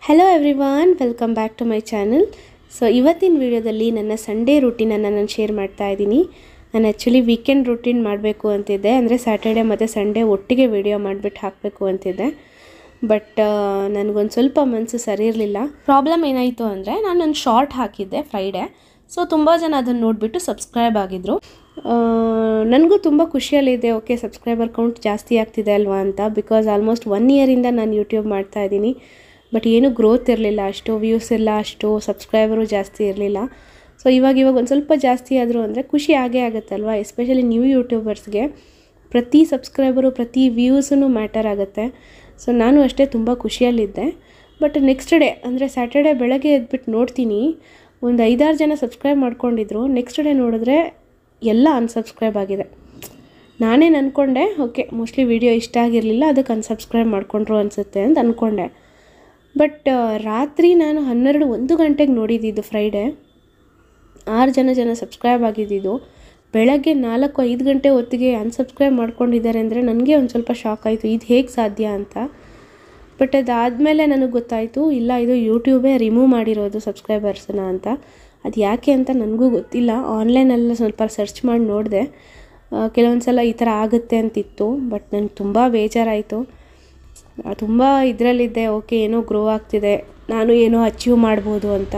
hello everyone welcome back to my channel so ಇವತ್ತಿನ ವಿಡಿಯೋದಲ್ಲಿ ನನ್ನ ಸಂಡೇ ರೂಟೀನನ್ನು ನಾನು ಶೇರ್ ಮಾಡ್ತಾ ಇದ್ದೀನಿ ನಾನು ಆ್ಯಕ್ಚುಲಿ ವೀಕೆಂಡ್ ರೂಟೀನ್ ಮಾಡಬೇಕು ಅಂತಿದ್ದೆ ಅಂದರೆ ಸ್ಯಾಟರ್ಡೆ ಮತ್ತು ಸಂಡೇ ಒಟ್ಟಿಗೆ ವಿಡಿಯೋ ಮಾಡಿಬಿಟ್ಟು ಹಾಕಬೇಕು ಅಂತಿದ್ದೆ ಬಟ್ ನನಗೊಂದು ಸ್ವಲ್ಪ ಮನಸ್ಸು ಸರಿ ಇರಲಿಲ್ಲ ಪ್ರಾಬ್ಲಮ್ ಏನಾಯಿತು ಅಂದರೆ ನಾನೊಂದು ಶಾರ್ಟ್ ಹಾಕಿದ್ದೆ ಫ್ರೈಡೇ ಸೊ ತುಂಬ ಜನ ಅದನ್ನು ನೋಡಿಬಿಟ್ಟು ಸಬ್ಸ್ಕ್ರೈಬ್ ಆಗಿದ್ದರು ನನಗೂ ತುಂಬ ಖುಷಿಯಲ್ಲಿದೆ ಓಕೆ ಸಬ್ಸ್ಕ್ರೈಬರ್ ಕೌಂಟ್ ಜಾಸ್ತಿ ಆಗ್ತಿದೆ ಅಲ್ವಾ ಅಂತ ಬಿಕಾಸ್ ಆಲ್ಮೋಸ್ಟ್ ಒನ್ ಇಯರಿಂದ ನಾನು ಯೂಟ್ಯೂಬ್ ಮಾಡ್ತಾ ಇದ್ದೀನಿ ಬಟ್ ಏನೂ ಗ್ರೋತ್ ಇರಲಿಲ್ಲ ಅಷ್ಟು ವ್ಯೂಸ್ ಇಲ್ಲ ಅಷ್ಟು ಸಬ್ಸ್ಕ್ರೈಬರು ಜಾಸ್ತಿ ಇರಲಿಲ್ಲ ಸೊ ಇವಾಗ ಇವಾಗ ಒಂದು ಸ್ವಲ್ಪ ಜಾಸ್ತಿ ಆದರೂ ಅಂದರೆ ಖುಷಿ ಆಗೇ ಆಗುತ್ತಲ್ವ ಎಸ್ಪೆಷಲಿ ನ್ಯೂ ಯೂಟ್ಯೂಬರ್ಸ್ಗೆ ಪ್ರತಿ ಸಬ್ಸ್ಕ್ರೈಬರು ಪ್ರತಿ ವ್ಯೂಸೂ ಮ್ಯಾಟರ್ ಆಗುತ್ತೆ ಸೊ ನಾನು ಅಷ್ಟೇ ತುಂಬ ಖುಷಿಯಲ್ಲಿದ್ದೆ ಬಟ್ ನೆಕ್ಸ್ಟ್ ಡೇ ಅಂದರೆ ಸ್ಯಾಟರ್ಡೆ ಬೆಳಗ್ಗೆ ಎದ್ಬಿಟ್ಟು ನೋಡ್ತೀನಿ ಒಂದು ಐದಾರು ಜನ ಸಬ್ಸ್ಕ್ರೈಬ್ ಮಾಡ್ಕೊಂಡಿದ್ರು ನೆಕ್ಸ್ಟ್ ಡೇ ನೋಡಿದ್ರೆ ಎಲ್ಲ ಅನ್ಸಬ್ಸ್ಕ್ರೈಬ್ ಆಗಿದೆ ನಾನೇನು ಅಂದ್ಕೊಂಡೆ ಓಕೆ ಮೋಸ್ಟ್ಲಿ ವಿಡಿಯೋ ಇಷ್ಟ ಆಗಿರಲಿಲ್ಲ ಅದಕ್ಕೆ ಅನ್ಸಬ್ಸ್ಕ್ರೈಬ್ ಮಾಡ್ಕೊಂಡ್ರು ಅನಿಸುತ್ತೆ ಅಂತ ಅಂದ್ಕೊಂಡೆ ಬಟ್ ರಾತ್ರಿ ನಾನು ಹನ್ನೆರಡು ಒಂದು ಗಂಟೆಗೆ ನೋಡಿದ್ದಿದ್ದು ಫ್ರೈಡೇ ಆರು ಜನ ಜನ ಸಬ್ಸ್ಕ್ರೈಬ್ ಆಗಿದ್ದಿದ್ದು ಬೆಳಗ್ಗೆ ನಾಲ್ಕು ಐದು ಗಂಟೆ ಹೊತ್ತಿಗೆ ಅನ್ಸಬ್ಸ್ಕ್ರೈಬ್ ಮಾಡ್ಕೊಂಡಿದ್ದಾರೆ ಅಂದರೆ ನನಗೆ ಒಂದು ಸ್ವಲ್ಪ ಶಾಕ್ ಆಯಿತು ಇದು ಹೇಗೆ ಸಾಧ್ಯ ಅಂತ ಬಟ್ ಅದಾದಮೇಲೆ ನನಗೆ ಗೊತ್ತಾಯಿತು ಇಲ್ಲ ಇದು ಯೂಟ್ಯೂಬೇ ರಿಮೂವ್ ಮಾಡಿರೋದು ಸಬ್ಸ್ಕ್ರೈಬರ್ಸನ್ನ ಅಂತ ಅದು ಯಾಕೆ ಅಂತ ನನಗೂ ಗೊತ್ತಿಲ್ಲ ಆನ್ಲೈನೆಲ್ಲ ಸ್ವಲ್ಪ ಸರ್ಚ್ ಮಾಡಿ ನೋಡಿದೆ ಕೆಲವೊಂದು ಸಲ ಈ ಥರ ಆಗುತ್ತೆ ಅಂತಿತ್ತು ಬಟ್ ನನಗೆ ತುಂಬ ಬೇಜಾರಾಯಿತು ತುಂಬ ಇದರಲ್ಲಿದ್ದೆ ಓಕೆ ಏನೋ ಗ್ರೋ ಆಗ್ತಿದೆ ನಾನು ಏನೋ ಅಚೀವ್ ಮಾಡ್ಬೋದು ಅಂತ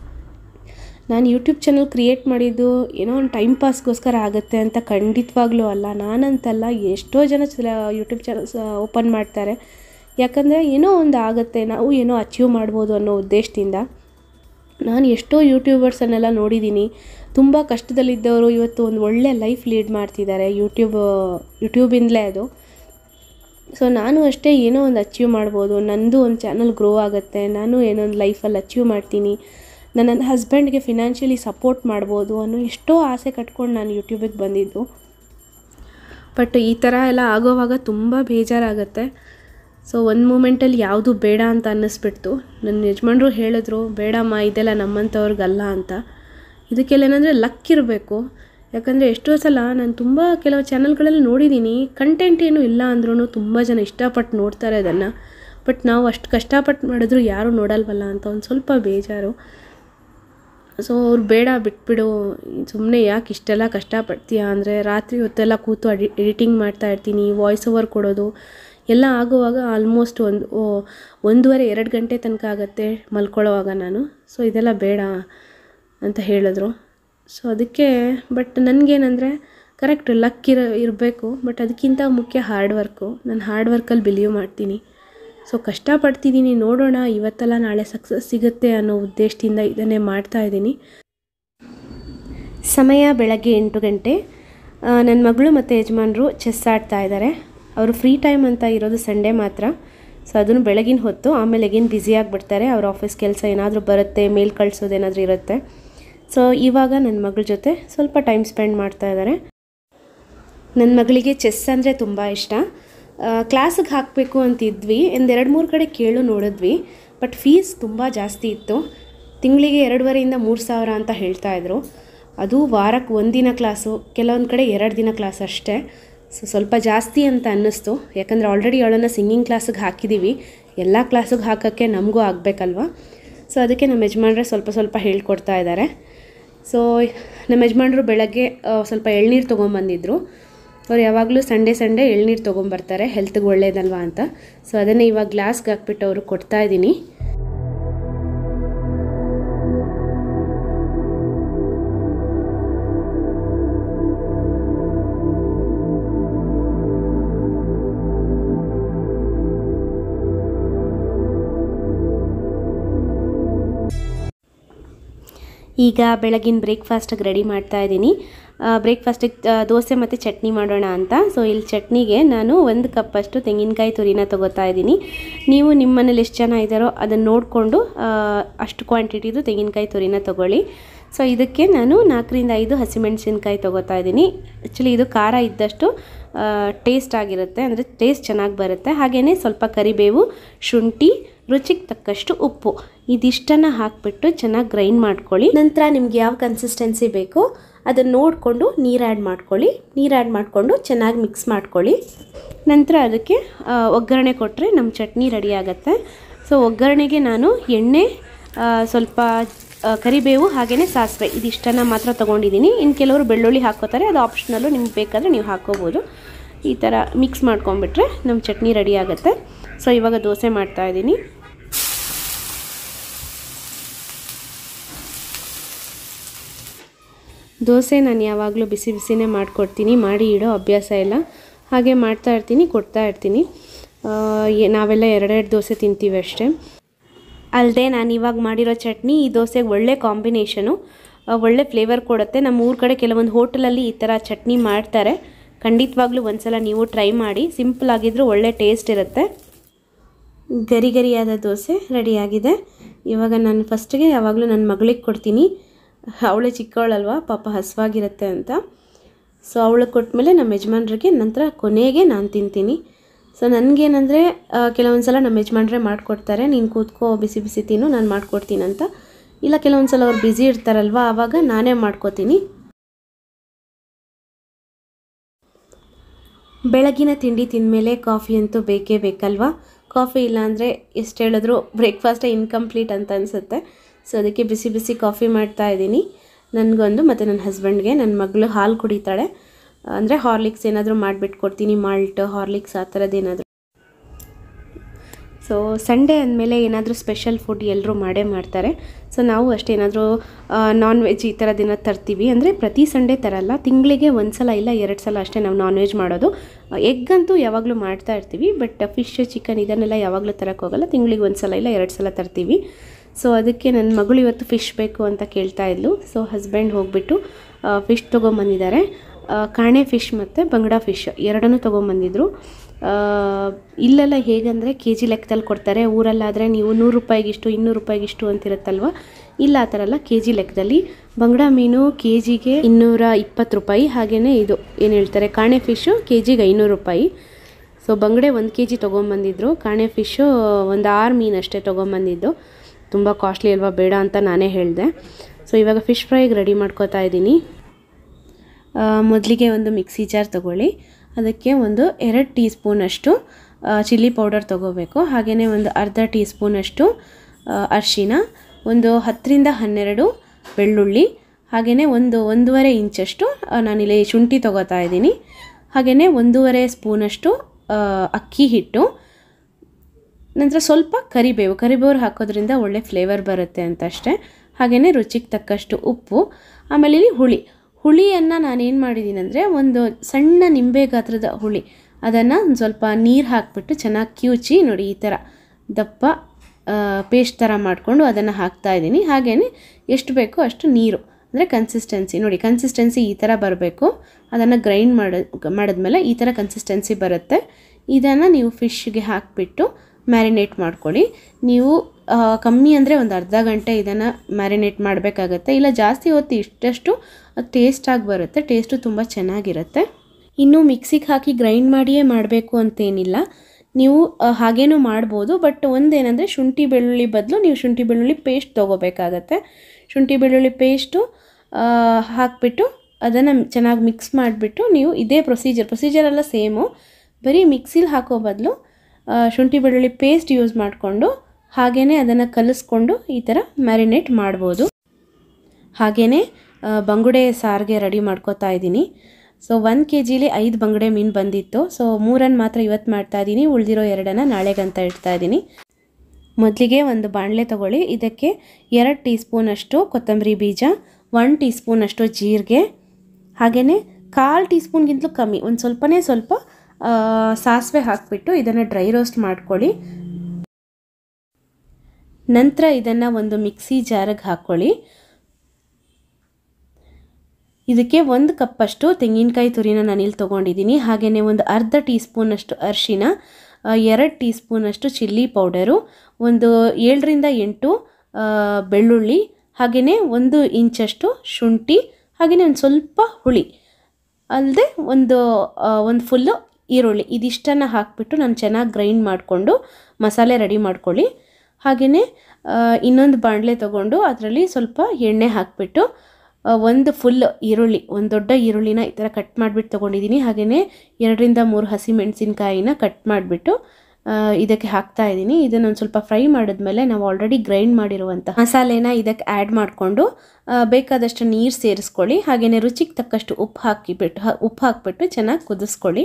ನಾನು ಯೂಟ್ಯೂಬ್ ಚಾನಲ್ ಕ್ರಿಯೇಟ್ ಮಾಡಿದ್ದು ಏನೋ ಒಂದು ಟೈಮ್ ಪಾಸ್ಗೋಸ್ಕರ ಆಗುತ್ತೆ ಅಂತ ಖಂಡಿತವಾಗ್ಲೂ ಅಲ್ಲ ನಾನಂತಲ್ಲ ಎಷ್ಟೋ ಜನ ಯೂಟ್ಯೂಬ್ ಚಾನಲ್ಸ್ ಓಪನ್ ಮಾಡ್ತಾರೆ ಯಾಕಂದರೆ ಏನೋ ಒಂದು ಆಗುತ್ತೆ ನಾವು ಏನೋ ಅಚೀವ್ ಮಾಡ್ಬೋದು ಅನ್ನೋ ಉದ್ದೇಶದಿಂದ ನಾನು ಎಷ್ಟೋ ಯೂಟ್ಯೂಬರ್ಸನ್ನೆಲ್ಲ ನೋಡಿದ್ದೀನಿ ತುಂಬ ಕಷ್ಟದಲ್ಲಿದ್ದವರು ಇವತ್ತು ಒಂದು ಒಳ್ಳೆ ಲೈಫ್ ಲೀಡ್ ಮಾಡ್ತಿದ್ದಾರೆ ಯೂಟ್ಯೂಬ್ ಯೂಟ್ಯೂಬಿಂದಲೇ ಅದು ಸೊ ನಾನು ಅಷ್ಟೇ ಏನೋ ಒಂದು ಅಚೀವ್ ಮಾಡ್ಬೋದು ನನ್ನದು ಒಂದು ಚಾನಲ್ ಗ್ರೋ ಆಗುತ್ತೆ ನಾನು ಏನೋ ಒಂದು ಲೈಫಲ್ಲಿ ಅಚೀವ್ ಮಾಡ್ತೀನಿ ನಾನು ನನ್ನ ಹಸ್ಬೆಂಡ್ಗೆ ಫಿನಾನ್ಷಿಯಲಿ ಸಪೋರ್ಟ್ ಮಾಡ್ಬೋದು ಅನ್ನೋ ಎಷ್ಟೋ ಆಸೆ ಕಟ್ಕೊಂಡು ನಾನು ಯೂಟ್ಯೂಬಿಗೆ ಬಂದಿದ್ದು ಬಟ್ ಈ ಥರ ಎಲ್ಲ ಆಗೋವಾಗ ತುಂಬ ಬೇಜಾರಾಗುತ್ತೆ ಸೊ ಒಂದು ಮೂಮೆಂಟಲ್ಲಿ ಯಾವುದು ಬೇಡ ಅಂತ ಅನ್ನಿಸ್ಬಿಡ್ತು ನನ್ನ ಯಜಮಾನ್ರು ಹೇಳಿದ್ರು ಬೇಡಮ್ಮ ಇದೆಲ್ಲ ನಮ್ಮಂಥವ್ರಿಗಲ್ಲ ಅಂತ ಇದಕ್ಕೆಲ್ಲ ಏನಂದರೆ ಲಕ್ ಇರಬೇಕು ಯಾಕಂದರೆ ಎಷ್ಟೋ ಸಲ ನಾನು ತುಂಬ ಕೆಲವು ಚಾನಲ್ಗಳಲ್ಲಿ ನೋಡಿದ್ದೀನಿ ಕಂಟೆಂಟ್ ಏನೂ ಇಲ್ಲ ಅಂದ್ರೂ ತುಂಬ ಜನ ಇಷ್ಟಪಟ್ಟು ನೋಡ್ತಾರೆ ಅದನ್ನು ಬಟ್ ನಾವು ಅಷ್ಟು ಕಷ್ಟಪಟ್ಟು ಮಾಡಿದ್ರು ಯಾರೂ ನೋಡಲ್ವಲ್ಲ ಅಂತ ಒಂದು ಸ್ವಲ್ಪ ಬೇಜಾರು ಸೊ ಅವ್ರು ಬೇಡ ಬಿಟ್ಬಿಡು ಸುಮ್ಮನೆ ಯಾಕೆ ಇಷ್ಟೆಲ್ಲ ಕಷ್ಟಪಡ್ತೀಯಾ ಅಂದರೆ ರಾತ್ರಿ ಹೊತ್ತೆಲ್ಲ ಕೂತು ಅಡಿ ಎಡಿಟಿಂಗ್ ಮಾಡ್ತಾ ಇರ್ತೀನಿ ವಾಯ್ಸ್ ಓವರ್ ಕೊಡೋದು ಎಲ್ಲ ಆಗುವಾಗ ಆಲ್ಮೋಸ್ಟ್ ಒಂದು ಒಂದೂವರೆ ಎರಡು ಗಂಟೆ ತನಕ ಆಗುತ್ತೆ ಮಲ್ಕೊಳ್ಳೋವಾಗ ನಾನು ಸೊ ಇದೆಲ್ಲ ಬೇಡ ಅಂತ ಹೇಳಿದ್ರು ಸೊ ಅದಕ್ಕೆ ಬಟ್ ನನಗೇನಂದರೆ ಕರೆಕ್ಟ್ ಲಕ್ ಇರ ಇರಬೇಕು ಬಟ್ ಅದಕ್ಕಿಂತ ಮುಖ್ಯ ಹಾರ್ಡ್ ವರ್ಕು ನಾನು ಹಾರ್ಡ್ ವರ್ಕಲ್ಲಿ ಬಿಲೀವ್ ಮಾಡ್ತೀನಿ ಸೊ ಕಷ್ಟಪಡ್ತಿದ್ದೀನಿ ನೋಡೋಣ ಇವತ್ತೆಲ್ಲ ನಾಳೆ ಸಕ್ಸಸ್ ಸಿಗುತ್ತೆ ಅನ್ನೋ ಉದ್ದೇಶದಿಂದ ಇದನ್ನೇ ಮಾಡ್ತಾ ಇದ್ದೀನಿ ಸಮಯ ಬೆಳಗ್ಗೆ ಎಂಟು ಗಂಟೆ ನನ್ನ ಮಗಳು ಮತ್ತು ಯಜಮಾನರು ಚೆಸ್ ಆಡ್ತಾ ಇದ್ದಾರೆ ಅವರು ಫ್ರೀ ಟೈಮ್ ಅಂತ ಇರೋದು ಸಂಡೇ ಮಾತ್ರ ಸೊ ಅದನ್ನು ಬೆಳಗಿನ ಹೊತ್ತು ಆಮೇಲೆ ಎಗೇನು ಬ್ಯುಸಿ ಆಗಿಬಿಡ್ತಾರೆ ಅವ್ರ ಆಫೀಸ್ ಕೆಲಸ ಏನಾದರೂ ಬರುತ್ತೆ ಮೇಲ್ ಕಳಿಸೋದು ಏನಾದರೂ ಇರುತ್ತೆ ಸೊ ಇವಾಗ ನನ್ನ ಮಗಳ ಜೊತೆ ಸ್ವಲ್ಪ ಟೈಮ್ ಸ್ಪೆಂಡ್ ಮಾಡ್ತಾ ಇದ್ದಾರೆ ನನ್ನ ಮಗಳಿಗೆ ಚೆಸ್ ಅಂದರೆ ತುಂಬ ಇಷ್ಟ ಕ್ಲಾಸಿಗೆ ಹಾಕಬೇಕು ಅಂತಿದ್ವಿ ಒಂದೆರಡು ಮೂರು ಕಡೆ ಕೇಳು ನೋಡಿದ್ವಿ ಬಟ್ ಫೀಸ್ ತುಂಬ ಜಾಸ್ತಿ ಇತ್ತು ತಿಂಗಳಿಗೆ ಎರಡೂವರೆಯಿಂದ ಮೂರು ಸಾವಿರ ಅಂತ ಹೇಳ್ತಾಯಿದ್ರು ಅದು ವಾರಕ್ಕೆ ಒಂದಿನ ಕ್ಲಾಸು ಕೆಲವೊಂದು ಕಡೆ ಎರಡು ದಿನ ಕ್ಲಾಸ್ ಅಷ್ಟೇ ಸೊ ಸ್ವಲ್ಪ ಜಾಸ್ತಿ ಅಂತ ಅನ್ನಿಸ್ತು ಯಾಕಂದರೆ ಆಲ್ರೆಡಿ ಅವಳನ್ನು ಸಿಂಗಿಂಗ್ ಕ್ಲಾಸಿಗೆ ಹಾಕಿದ್ದೀವಿ ಎಲ್ಲ ಕ್ಲಾಸಿಗೆ ಹಾಕೋಕ್ಕೆ ನಮಗೂ ಆಗಬೇಕಲ್ವ ಸೊ ಅದಕ್ಕೆ ನಮ್ಮ ಯಜಮಾನ್ರೆ ಸ್ವಲ್ಪ ಸ್ವಲ್ಪ ಹೇಳ್ಕೊಡ್ತಾ ಇದ್ದಾರೆ ಸೊ ನಮ್ಮ ಯಜಮಾನ್ರು ಬೆಳಗ್ಗೆ ಸ್ವಲ್ಪ ಎಳ್ನೀರು ತೊಗೊಂಬಂದಿದ್ರು ಅವ್ರು ಯಾವಾಗಲೂ ಸಂಡೇ ಸಂಡೇ ಎಳ್ನೀರು ತೊಗೊಂಬರ್ತಾರೆ ಹೆಲ್ತ್ಗೆ ಒಳ್ಳೇದಲ್ವಾ ಅಂತ ಸೊ ಅದನ್ನೇ ಇವಾಗ ಗ್ಲಾಸ್ಗೆ ಹಾಕ್ಬಿಟ್ಟು ಅವರು ಕೊಡ್ತಾ ಇದ್ದೀನಿ ಈಗ ಬೆಳಗಿನ ಬ್ರೇಕ್ಫಾಸ್ಟಿಗೆ ರೆಡಿ ಮಾಡ್ತಾ ಇದ್ದೀನಿ ಬ್ರೇಕ್ಫಾಸ್ಟಿಗೆ ದೋಸೆ ಮತ್ತು ಚಟ್ನಿ ಮಾಡೋಣ ಅಂತ ಸೊ ಇಲ್ಲಿ ಚಟ್ನಿಗೆ ನಾನು ಒಂದು ಕಪ್ಪಷ್ಟು ತೆಂಗಿನಕಾಯಿ ತುರಿನ ತೊಗೋತಾ ಇದ್ದೀನಿ ನೀವು ನಿಮ್ಮ ಮನೇಲಿ ಎಷ್ಟು ಜನ ಇದ್ದಾರೋ ಅದನ್ನು ನೋಡಿಕೊಂಡು ಅಷ್ಟು ಕ್ವಾಂಟಿಟಿದು ತೆಂಗಿನಕಾಯಿ ತುರಿನ ತೊಗೊಳ್ಳಿ ಸೊ ಇದಕ್ಕೆ ನಾನು ನಾಲ್ಕರಿಂದ ಐದು ಹಸಿಮೆಣಸಿನ್ಕಾಯಿ ತೊಗೋತಾ ಇದ್ದೀನಿ ಆ್ಯಕ್ಚುಲಿ ಇದು ಖಾರ ಇದ್ದಷ್ಟು ಟೇಸ್ಟ್ ಆಗಿರುತ್ತೆ ಅಂದರೆ ಟೇಸ್ಟ್ ಚೆನ್ನಾಗಿ ಬರುತ್ತೆ ಹಾಗೆಯೇ ಸ್ವಲ್ಪ ಕರಿಬೇವು ಶುಂಠಿ ರುಚಿಗೆ ತಕ್ಕಷ್ಟು ಉಪ್ಪು ಇದಿಷ್ಟನ್ನು ಹಾಕಿಬಿಟ್ಟು ಚೆನ್ನಾಗಿ ಗ್ರೈಂಡ್ ಮಾಡ್ಕೊಳ್ಳಿ ನಂತರ ನಿಮ್ಗೆ ಯಾವ ಕನ್ಸಿಸ್ಟೆನ್ಸಿ ಬೇಕೋ ಅದನ್ನು ನೋಡಿಕೊಂಡು ನೀರು ಆ್ಯಡ್ ಮಾಡ್ಕೊಳ್ಳಿ ನೀರು ಆ್ಯಡ್ ಮಾಡಿಕೊಂಡು ಚೆನ್ನಾಗಿ ಮಿಕ್ಸ್ ಮಾಡ್ಕೊಳ್ಳಿ ನಂತರ ಅದಕ್ಕೆ ಒಗ್ಗರಣೆ ಕೊಟ್ಟರೆ ನಮ್ಮ ಚಟ್ನಿ ರೆಡಿ ಆಗುತ್ತೆ ಸೊ ಒಗ್ಗರಣೆಗೆ ನಾನು ಎಣ್ಣೆ ಆ, ಸ್ವಲ್ಪ ಆ, ಕರಿಬೇವು ಹಾಗೆಯೇ ಸಾಸಿವೆ ಇದಿಷ್ಟನ್ನು ಮಾತ್ರ ತೊಗೊಂಡಿದ್ದೀನಿ ಇನ್ನು ಕೆಲವರು ಬೆಳ್ಳುಳ್ಳಿ ಹಾಕ್ಕೋತಾರೆ ಅದು ಆಪ್ಷನಲ್ಲು ನಿಮ್ಗೆ ಬೇಕಾದರೆ ನೀವು ಹಾಕ್ಕೋಬೋದು ಈ ಥರ ಮಿಕ್ಸ್ ಮಾಡ್ಕೊಂಬಿಟ್ರೆ ನಮ್ಮ ಚಟ್ನಿ ರೆಡಿ ಆಗುತ್ತೆ ಸೊ ಇವಾಗ ದೋಸೆ ಮಾಡ್ತಾ ಇದ್ದೀನಿ ದೋಸೆ ನಾನು ಯಾವಾಗಲೂ ಬಿಸಿ ಬಿಸಿನೇ ಮಾಡಿಕೊಡ್ತೀನಿ ಮಾಡಿ ಇಡೋ ಅಭ್ಯಾಸ ಇಲ್ಲ ಹಾಗೆ ಮಾಡ್ತಾ ಇರ್ತೀನಿ ಕೊಡ್ತಾ ಇರ್ತೀನಿ ಆ, ಎ- ನಾವೆಲ್ಲ ಎರಡೆರಡು ದೋಸೆ ತಿಂತೀವಿ ಅಷ್ಟೇ ಅಲ್ಲದೆ ನಾನು ಇವಾಗ ಮಾಡಿರೋ ಚಟ್ನಿ ಈ ದೋಸೆಗೆ ಒಳ್ಳೆ ಕಾಂಬಿನೇಷನು ಆ, ಒಳ್ಳೆ ಫ್ಲೇವರ್ ಕೊಡುತ್ತೆ ನಮ್ಮ ಊರ ಕಡೆ ಕೆಲವೊಂದು ಹೋಟೆಲಲ್ಲಿ ಈ ಥರ ಚಟ್ನಿ ಮಾಡ್ತಾರೆ ಖಂಡಿತವಾಗ್ಲೂ ಒಂದ್ಸಲ ನೀವು ಟ್ರೈ ಮಾಡಿ ಸಿಂಪಲ್ ಆಗಿದ್ರೂ ಒಳ್ಳೆ ಟೇಸ್ಟ್ ಇರುತ್ತೆ ಗರಿ ಗರಿಯಾದ ದೋಸೆ ರೆಡಿಯಾಗಿದೆ ಇವಾಗ ನಾನು ಫಸ್ಟಿಗೆ ಯಾವಾಗಲೂ ನನ್ನ ಮಗಳಿಗೆ ಕೊಡ್ತೀನಿ ಅವಳೇ ಚಿಕ್ಕವಳಲ್ವಾ ಪಾಪ ಹಸುವಾಗಿರುತ್ತೆ ಅಂತ ಸೊ ಅವಳಿಗೆ ಕೊಟ್ಮೇಲೆ ನಮ್ಮ ಯಜಮಾನ್ರಿಗೆ ನಂತರ ಕೊನೆಗೆ ನಾನು ತಿಂತೀನಿ ಸೊ ನನಗೇನಂದರೆ ಕೆಲವೊಂದು ಸಲ ನಮ್ಮ ಯಜಮಾನ್ರೆ ಮಾಡಿಕೊಡ್ತಾರೆ ನೀನು ಕೂತ್ಕೋ ಬಿಸಿ ಬಿಸಿ ತಿನ್ನು ನಾನು ಮಾಡ್ಕೊಡ್ತೀನಿ ಅಂತ ಇಲ್ಲ ಕೆಲವೊಂದು ಸಲ ಅವ್ರು ಬ್ಯುಸಿ ಇರ್ತಾರಲ್ವ ಆವಾಗ ನಾನೇ ಮಾಡ್ಕೋತೀನಿ ಬೆಳಗಿನ ತಿಂಡಿ ತಿಂದಮೇಲೆ ಕಾಫಿ ಅಂತೂ ಬೇಕೇ ಬೇಕಲ್ವಾ ಕಾಫಿ ಇಲ್ಲಾಂದರೆ ಎಷ್ಟು ಹೇಳಿದ್ರು ಬ್ರೇಕ್ಫಾಸ್ಟೇ ಇನ್ಕಂಪ್ಲೀಟ್ ಅಂತ ಅನಿಸುತ್ತೆ ಸೊ ಅದಕ್ಕೆ ಬಿಸಿ ಬಿಸಿ ಕಾಫಿ ಮಾಡ್ತಾ ಇದ್ದೀನಿ ನನಗೊಂದು ಮತ್ತು ನನ್ನ ಹಸ್ಬೆಂಡ್ಗೆ ನನ್ನ ಮಗಳು ಹಾಲು ಕುಡಿತಾಳೆ ಅಂದರೆ ಹಾರ್ಲಿಕ್ಸ್ ಏನಾದರೂ ಮಾಡಿಬಿಟ್ಟು ಕೊಡ್ತೀನಿ ಮಾಲ್ಟ್ ಹಾರ್ಲಿಕ್ಸ್ ಆ ಥರದ್ದು ಏನಾದರೂ ಸೊ ಸಂಡೇ ಅಂದಮೇಲೆ ಏನಾದರೂ ಸ್ಪೆಷಲ್ ಫುಡ್ ಎಲ್ಲರೂ ಮಾಡೇ ಮಾಡ್ತಾರೆ ಸೊ ನಾವು ಅಷ್ಟೇ ಏನಾದರೂ ನಾನ್ ವೆಜ್ ಈ ಥರ ದಿನ ತರ್ತೀವಿ ಅಂದರೆ ಪ್ರತಿ ಸಂಡೇ ತರಲ್ಲ ತಿಂಗಳಿಗೆ ಒಂದು ಸಲ ಇಲ್ಲ ಎರಡು ಸಲ ಅಷ್ಟೇ ನಾವು ನಾನ್ ವೆಜ್ ಮಾಡೋದು ಎಗ್ ಅಂತೂ ಯಾವಾಗಲೂ ಮಾಡ್ತಾ ಇರ್ತೀವಿ ಬಟ್ ಫಿಶ್ ಚಿಕನ್ ಇದನ್ನೆಲ್ಲ ಯಾವಾಗಲೂ ತರಕ್ಕೆ ಹೋಗಲ್ಲ ತಿಂಗಳಿಗೆ ಒಂದು ಸಲ ಇಲ್ಲ ಎರಡು ಸಲ ತರ್ತೀವಿ ಸೊ ಅದಕ್ಕೆ ನನ್ನ ಮಗಳು ಇವತ್ತು ಫಿಶ್ ಬೇಕು ಅಂತ ಕೇಳ್ತಾ ಇದ್ಲು ಸೊ ಹಸ್ಬೆಂಡ್ ಹೋಗ್ಬಿಟ್ಟು ಫಿಶ್ ತೊಗೊಂಬಂದಿದ್ದಾರೆ ಆ, ಕಾಣೆ ಫಿಶ್ ಮತ್ತು ಬಂಗಡ ಫಿಶ್ ಎರಡನ್ನೂ ತೊಗೊಂಬಂದಿದ್ರು ಆ, ಇಲ್ಲೆಲ್ಲ ಹೇಗಂದರೆ ಕೆ ಜಿ ಲೆಕ್ಕದಲ್ಲಿ ಕೊಡ್ತಾರೆ ಊರಲ್ಲಾದರೆ ನೀವು ನೂರು ರೂಪಾಯಿಗಿಷ್ಟು ಇನ್ನೂರು ರೂಪಾಯಿಗಿಷ್ಟು ಅಂತಿರುತ್ತಲ್ವ ಇಲ್ಲ ಆ ಥರ ಎಲ್ಲ ಕೆ ಜಿ ಲೆಕ್ಕದಲ್ಲಿ ಬಂಗಡ ಮೀನು ಕೆ ಜಿಗೆ ಇನ್ನೂರ ಇಪ್ಪತ್ತು ರೂಪಾಯಿ ಹಾಗೆಯೇ ಇದು ಏನು ಹೇಳ್ತಾರೆ ಕಾಣೆ ಫಿಶ್ಶು ಕೆ ಜಿಗೆ ಐನೂರು ರೂಪಾಯಿ ಸೊ ಬಂಗಡೆ ಒಂದು ಕೆ ಜಿ ತೊಗೊಂಬಂದಿದ್ರು ಕಾಣೆ ಫಿಶ್ಶು ಒಂದು ಆರು ಮೀನು ಅಷ್ಟೇ ತೊಗೊಂಬಂದಿದ್ದು ತುಂಬ ಕಾಸ್ಟ್ಲಿ ಅಲ್ವಾ ಬೇಡ ಅಂತ ನಾನೇ ಹೇಳಿದೆ ಸೊ ಇವಾಗ ಫಿಶ್ ಫ್ರೈಗೆ ರೆಡಿ ಮಾಡ್ಕೋತಾ ಇದ್ದೀನಿ ಮೊದಲಿಗೆ ಒಂದು ಮಿಕ್ಸಿ ಜಾರ್ ತಗೊಳ್ಳಿ ಅದಕ್ಕೆ ಒಂದು ಎರಡು ಟೀ ಸ್ಪೂನಷ್ಟು ಚಿಲ್ಲಿ ಪೌಡರ್ ತೊಗೋಬೇಕು ಹಾಗೆಯೇ ಒಂದು ಅರ್ಧ ಟೀ ಸ್ಪೂನಷ್ಟು ಅರಿಶಿನ ಒಂದು ಹತ್ತರಿಂದ ಹನ್ನೆರಡು ಬೆಳ್ಳುಳ್ಳಿ ಹಾಗೆಯೇ ಒಂದು ಒಂದೂವರೆ ಇಂಚಷ್ಟು ಆ, ನಾನಿಲ್ಲಿ ಶುಂಠಿ ತೊಗೋತಾ ಇದ್ದೀನಿ ಹಾಗೆಯೇ ಒಂದೂವರೆ ಸ್ಪೂನಷ್ಟು ಆ, ಅಕ್ಕಿ ಹಿಟ್ಟು ನಂತರ ಸ್ವಲ್ಪ ಕರಿಬೇವು ಕರಿಬೇವು ಹಾಕೋದ್ರಿಂದ ಒಳ್ಳೆ ಫ್ಲೇವರ್ ಬರುತ್ತೆ ಅಂತ ಅಷ್ಟೇ ಹಾಗೆಯೇ ರುಚಿಗೆ ತಕ್ಕಷ್ಟು ಉಪ್ಪು ಆಮೇಲೆ ಇಲ್ಲಿ ಹುಳಿ ಹುಳಿಯನ್ನು ನಾನೇನು ಮಾಡಿದ್ದೀನಿ ಅಂದರೆ ಒಂದು ಸಣ್ಣ ನಿಂಬೆ ಗಾತ್ರದ ಹುಳಿ ಅದನ್ನು ಒಂದು ಸ್ವಲ್ಪ ನೀರು ಹಾಕಿಬಿಟ್ಟು ಚೆನ್ನಾಗಿ ಕಿವುಚಿ ನೋಡಿ ಈ ಥರ ದಪ್ಪ ಪೇಸ್ಟ್ ಥರ ಮಾಡಿಕೊಂಡು ಅದನ್ನು ಹಾಕ್ತಾ ಇದ್ದೀನಿ ಹಾಗೆಯೇ ಎಷ್ಟು ಬೇಕೋ ಅಷ್ಟು ನೀರು ಅಂದರೆ ಕನ್ಸಿಸ್ಟೆನ್ಸಿ ನೋಡಿ ಕನ್ಸಿಸ್ಟೆನ್ಸಿ ಈ ಥರ ಬರಬೇಕು ಅದನ್ನು ಗ್ರೈಂಡ್ ಮಾಡ ಮಾಡಿದ್ಮೇಲೆ ಈ ಥರ ಕನ್ಸಿಸ್ಟೆನ್ಸಿ ಬರುತ್ತೆ ಇದನ್ನು ನೀವು ಫಿಶ್ಗೆ ಹಾಕಿಬಿಟ್ಟು ಮ್ಯಾರಿನೇಟ್ ಮಾಡ್ಕೊಳ್ಳಿ ನೀವು ಆ, ಕಮ್ಮಿ ಅಂದರೆ ಒಂದು ಅರ್ಧ ಗಂಟೆ ಇದನ್ನು ಮ್ಯಾರಿನೇಟ್ ಮಾಡಬೇಕಾಗತ್ತೆ ಇಲ್ಲ ಜಾಸ್ತಿ ಹೊತ್ತು ಇಷ್ಟಷ್ಟು ಟೇಸ್ಟಾಗಿ ಬರುತ್ತೆ ಟೇಸ್ಟು ತುಂಬ ಚೆನ್ನಾಗಿರುತ್ತೆ ಇನ್ನು ಮಿಕ್ಸಿಗೆ ಹಾಕಿ ಗ್ರೈಂಡ್ ಮಾಡಿಯೇ ಮಾಡಬೇಕು ಅಂತೇನಿಲ್ಲ ನೀವು ಆ, ಹಾಗೇನೂ ಮಾಡ್ಬೋದು ಬಟ್ ಒಂದೇನೆಂದರೆ ಶುಂಠಿ ಬೆಳ್ಳುಳ್ಳಿ ಬದಲು ನೀವು ಶುಂಠಿ ಬೆಳ್ಳುಳ್ಳಿ ಪೇಸ್ಟ್ ತೊಗೋಬೇಕಾಗತ್ತೆ ಶುಂಠಿ ಬೆಳ್ಳುಳ್ಳಿ ಪೇಸ್ಟು ಹಾಕಿಬಿಟ್ಟು ಅದನ್ನು ಚೆನ್ನಾಗಿ ಮಿಕ್ಸ್ ಮಾಡಿಬಿಟ್ಟು ನೀವು ಇದೇ ಪ್ರೊಸೀಜರ್ ಪ್ರೊಸೀಜರ್ ಎಲ್ಲ ಸೇಮು ಬರೀ ಮಿಕ್ಸಿಲಿ ಹಾಕೋ ಬದಲು ಶುಂಠಿ ಬೆಳ್ಳುಳ್ಳಿ ಪೇಸ್ಟ್ ಯೂಸ್ ಮಾಡಿಕೊಂಡು ಹಾಗೆಯೇ ಅದನ್ನು ಕಲಿಸ್ಕೊಂಡು ಈ ಥರ ಮ್ಯಾರಿನೇಟ್ ಮಾಡ್ಬೋದು ಹಾಗೆಯೇ ಬಂಗುಡೆ ಸಾರಿಗೆ ರೆಡಿ ಮಾಡ್ಕೋತಾ ಇದ್ದೀನಿ ಸೊ ಒಂದು ಕೆ ಜಿಲಿ ಐದು ಬಂಗುಡೆ ಮೀನು ಬಂದಿತ್ತು ಸೊ ಮೂರನ್ನು ಮಾತ್ರ ಇವತ್ತು ಮಾಡ್ತಾ ಇದ್ದೀನಿ ಉಳಿದಿರೋ ಎರಡನ್ನು ನಾಳೆಗಂತ ಇಡ್ತಾ ಇದ್ದೀನಿ ಮೊದಲಿಗೆ ಒಂದು ಬಾಣಲೆ ತಗೊಳ್ಳಿ ಇದಕ್ಕೆ ಎರಡು ಟೀ ಸ್ಪೂನಷ್ಟು ಕೊತ್ತಂಬರಿ ಬೀಜ ಒನ್ ಟೀ ಸ್ಪೂನಷ್ಟು ಜೀರಿಗೆ ಹಾಗೆಯೇ ಕಾಲು ಟೀ ಸ್ಪೂನ್ಗಿಂತಲೂ ಕಮ್ಮಿ ಒಂದು ಸ್ವಲ್ಪನೇ ಸ್ವಲ್ಪ ಆ, ಸಾಸಿವೆ ಹಾಕಿಬಿಟ್ಟು ಇದನ್ನು ಡ್ರೈ ರೋಸ್ಟ್ ಮಾಡ್ಕೊಳ್ಳಿ ನಂತರ ಇದನ್ನು ಒಂದು ಮಿಕ್ಸಿ ಜಾರಿಗೆ ಹಾಕ್ಕೊಳ್ಳಿ ಇದಕ್ಕೆ ಒಂದು ಕಪ್ಪಷ್ಟು ತೆಂಗಿನಕಾಯಿ ತುರಿನ ನಾನಿಲ್ಲಿ ತೊಗೊಂಡಿದ್ದೀನಿ ಹಾಗೆಯೇ ಒಂದು ಅರ್ಧ ಟೀ ಸ್ಪೂನಷ್ಟು ಅರಿಶಿನ ಎರಡು ಟೀ ಸ್ಪೂನಷ್ಟು ಚಿಲ್ಲಿ ಪೌಡರು ಒಂದು ಏಳರಿಂದ ಎಂಟು ಆ, ಬೆಳ್ಳುಳ್ಳಿ ಹಾಗೆಯೇ ಒಂದು ಇಂಚಷ್ಟು ಶುಂಠಿ ಹಾಗೆಯೇ ಒಂದು ಸ್ವಲ್ಪ ಹುಳಿ ಅಲ್ಲದೆ ಒಂದು ಆ, ಒಂದು ಫುಲ್ಲು ಈರುಳ್ಳಿ ಇದಿಷ್ಟನ್ನು ಹಾಕಿಬಿಟ್ಟು ನಾನು ಚೆನ್ನಾಗಿ ಗ್ರೈಂಡ್ ಮಾಡಿಕೊಂಡು ಮಸಾಲೆ ರೆಡಿ ಮಾಡ್ಕೊಳ್ಳಿ ಹಾಗೆಯೇ ಇನ್ನೊಂದು ಬಾಣಲೆ ತೊಗೊಂಡು ಅದರಲ್ಲಿ ಸ್ವಲ್ಪ ಎಣ್ಣೆ ಹಾಕಿಬಿಟ್ಟು ಒಂದು ಫುಲ್ ಈರುಳ್ಳಿ ಒಂದು ದೊಡ್ಡ ಈರುಳ್ಳಿನ ಈ ಥರ ಕಟ್ ಮಾಡಿಬಿಟ್ಟು ತೊಗೊಂಡಿದ್ದೀನಿ ಹಾಗೆಯೇ ಎರಡರಿಂದ ಮೂರು ಹಸಿಮೆಣಸಿನ್ಕಾಯಿನ ಕಟ್ ಮಾಡಿಬಿಟ್ಟು ಆ, ಇದಕ್ಕೆ ಹಾಕ್ತಾ ಇದ್ದೀನಿ ಇದನ್ನು ಒಂದು ಸ್ವಲ್ಪ ಫ್ರೈ ಮಾಡಿದ್ಮೇಲೆ ನಾವು ಆಲ್ರೆಡಿ ಗ್ರೈಂಡ್ ಮಾಡಿರುವಂಥ ಮಸಾಲೆನ ಇದಕ್ಕೆ ಆ್ಯಡ್ ಮಾಡಿಕೊಂಡು ಬೇಕಾದಷ್ಟು ನೀರು ಸೇರಿಸ್ಕೊಳ್ಳಿ ಹಾಗೆಯೇ ರುಚಿಗೆ ತಕ್ಕಷ್ಟು ಉಪ್ಪು ಹಾಕಿಬಿಟ್ಟು ಹ- ಉಪ್ಪು ಹಾಕಿಬಿಟ್ಟು ಚೆನ್ನಾಗಿ ಕುದಿಸ್ಕೊಳ್ಳಿ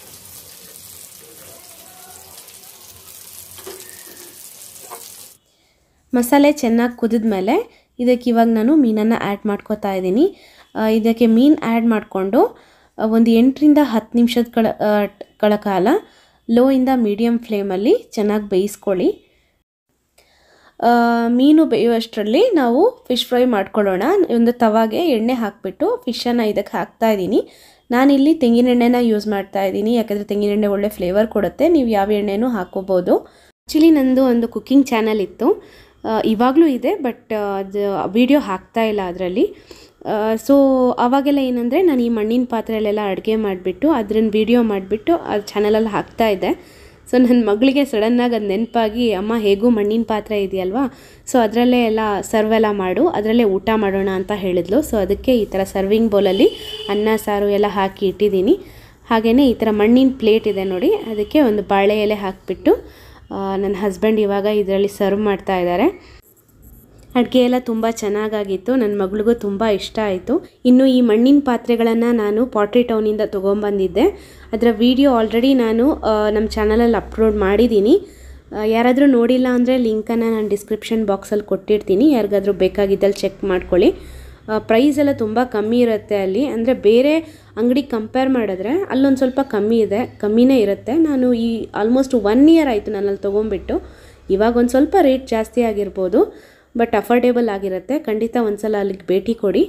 ಮಸಾಲೆ ಚೆನ್ನಾಗಿ ಕುದಿದ್ಮೇಲೆ ಇದಕ್ಕೆ ಇವಾಗ ನಾನು ಮೀನನ್ನು ಆ್ಯಡ್ ಮಾಡ್ಕೋತಾ ಇದ್ದೀನಿ ಆ, ಇದಕ್ಕೆ ಮೀನು ಆ್ಯಡ್ ಮಾಡಿಕೊಂಡು ಒಂದು ಎಂಟರಿಂದ ಹತ್ತು ನಿಮಿಷದ ಕಳ ಆ, ಟ್- ಗಳ ಕಾಲ ಲೋ ಇಂದ ಮೀಡಿಯಮ್ ಫ್ಲೇಮಲ್ಲಿ ಚೆನ್ನಾಗಿ ಬೇಯಿಸ್ಕೊಳ್ಳಿ ಆ, ಮೀನು ಬೇಯುವಷ್ಟರಲ್ಲಿ ನಾವು ಫಿಶ್ ಫ್ರೈ ಮಾಡ್ಕೊಳ್ಳೋಣ ಒಂದು ತವಾಗೆ ಎಣ್ಣೆ ಹಾಕಿಬಿಟ್ಟು ಫಿಶನ್ನು ಇದಕ್ಕೆ ಹಾಕ್ತಾ ಇದ್ದೀನಿ ನಾನಿಲ್ಲಿ ತೆಂಗಿನೆಣ್ಣೆನ ಯೂಸ್ ಮಾಡ್ತಾ ಇದ್ದೀನಿ ಯಾಕಂದರೆ ತೆಂಗಿನೆಣ್ಣೆ ಒಳ್ಳೆ ಫ್ಲೇವರ್ ಕೊಡುತ್ತೆ ನೀವು ಯಾವ ಎಣ್ಣೆನೂ ಹಾಕೋಬೋದು ಆ್ಯಕ್ಚುಲಿ ನಂದು ಒಂದು ಕುಕ್ಕಿಂಗ್ ಚಾನಲ್ ಇತ್ತು ಇವಾಗಲೂ ಇದೆ ಬಟ್ ಅದು ವಿಡಿಯೋ ಹಾಕ್ತಾ ಇಲ್ಲ ಅದರಲ್ಲಿ ಸೊ ಅವಾಗೆಲ್ಲ ಏನಂದರೆ ನಾನು ಈ ಮಣ್ಣಿನ ಪಾತ್ರೆಯಲ್ಲೆಲ್ಲ ಅಡುಗೆ ಮಾಡಿಬಿಟ್ಟು ಅದ್ರನ್ನ ವಿಡಿಯೋ ಮಾಡಿಬಿಟ್ಟು ಅದು ಚಾನಲಲ್ಲಿ ಹಾಕ್ತಾ ಇದ್ದೆ ಸೊ ನನ್ನ ಮಗಳಿಗೆ ಸಡನ್ನಾಗಿ ಅದು ನೆನಪಾಗಿ ಅಮ್ಮ ಹೇಗೂ ಮಣ್ಣಿನ ಪಾತ್ರೆ ಇದೆಯಲ್ವಾ ಸೊ ಅದರಲ್ಲೇ ಎಲ್ಲ ಸರ್ವ್ ಎಲ್ಲ ಮಾಡು ಅದರಲ್ಲೇ ಊಟ ಮಾಡೋಣ ಅಂತ ಹೇಳಿದ್ಲು ಸೊ ಅದಕ್ಕೆ ಈ ಥರ ಸರ್ವಿಂಗ್ ಬೌಲಲ್ಲಿ ಅನ್ನ ಸಾರು ಎಲ್ಲ ಹಾಕಿ ಇಟ್ಟಿದ್ದೀನಿ ಹಾಗೆಯೇ ಈ ಥರ ಮಣ್ಣಿನ ಪ್ಲೇಟ್ ಇದೆ ನೋಡಿ ಅದಕ್ಕೆ ಒಂದು ಬಾಳೆ ಎಲೆ ಹಾಕಿಬಿಟ್ಟು ನನ್ನ ಹಸ್ಬೆಂಡ್ ಇವಾಗ ಇದರಲ್ಲಿ ಸರ್ವ್ ಮಾಡ್ತಾ ಇದ್ದಾರೆ ಅಡುಗೆ ಎಲ್ಲ ತುಂಬ ಚೆನ್ನಾಗಾಗಿತ್ತು ನನ್ನ ಮಗಳಿಗೂ ತುಂಬ ಇಷ್ಟ ಆಯಿತು ಇನ್ನು ಈ ಮಣ್ಣಿನ ಪಾತ್ರೆಗಳನ್ನು ನಾನು ಪಾಟ್ರಿ ಟೌನಿಂದ ತೊಗೊಂಬಂದಿದ್ದೆ ಅದರ ವಿಡಿಯೋ ಆಲ್ರೆಡಿ ನಾನು ಆ, ನಮ್ಮ ಚಾನಲಲ್ಲಿ ಅಪ್ಲೋಡ್ ಮಾಡಿದ್ದೀನಿ ಆ, ಯಾರಾದರೂ ನೋಡಿಲ್ಲ ಅಂದರೆ ಲಿಂಕನ್ನು ನಾನು ಡಿಸ್ಕ್ರಿಪ್ಷನ್ ಬಾಕ್ಸಲ್ಲಿ ಕೊಟ್ಟಿರ್ತೀನಿ ಯಾರಿಗಾದ್ರೂ ಬೇಕಾಗಿದ್ದಲ್ಲಿ ಚೆಕ್ ಮಾಡ್ಕೊಳ್ಳಿ ಪ್ರೈಸ್ ಎಲ್ಲ ತುಂಬ ಕಮ್ಮಿ ಇರುತ್ತೆ ಅಲ್ಲಿ ಅಂದರೆ ಬೇರೆ ಅಂಗಡಿ ಕಂಪೇರ್ ಮಾಡಿದ್ರೆ ಅಲ್ಲೊಂದು ಸ್ವಲ್ಪ ಕಮ್ಮಿ ಇದೆ ಕಮ್ಮಿನೇ ಇರುತ್ತೆ ನಾನು ಈ ಆಲ್ಮೋಸ್ಟ್ ಒನ್ ಇಯರ್ ಆಯಿತು ನಾನಲ್ಲಿ ತೊಗೊಂಬಿಟ್ಟು ಇವಾಗ ಒಂದು ಸ್ವಲ್ಪ ರೇಟ್ ಜಾಸ್ತಿ ಆಗಿರ್ಬೋದು ಬಟ್ ಅಫೋರ್ಡೇಬಲ್ ಆಗಿರುತ್ತೆ ಖಂಡಿತ ಒಂದ್ಸಲ ಅಲ್ಲಿಗೆ ಭೇಟಿ ಕೊಡಿ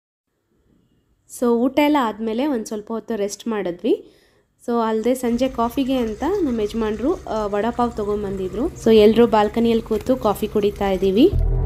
ಸೊ ಊಟ ಎಲ್ಲ ಆದಮೇಲೆ ಒಂದು ಸ್ವಲ್ಪ ಹೊತ್ತು ರೆಸ್ಟ್ ಮಾಡಿದ್ವಿ ಸೊ ಅಲ್ಲದೆ ಸಂಜೆ ಕಾಫಿಗೆ ಅಂತ ನಮ್ಮ ಯಜಮಾನ್ರು ಆ, ವಡಾಪಾವ್ ತೊಗೊಂಬಂದಿದ್ರು ಸೊ ಎಲ್ಲರೂ ಬಾಲ್ಕನಿಯಲ್ಲಿ ಕೂತು ಕಾಫಿ ಕುಡಿತಾ ಇದ್ದೀವಿ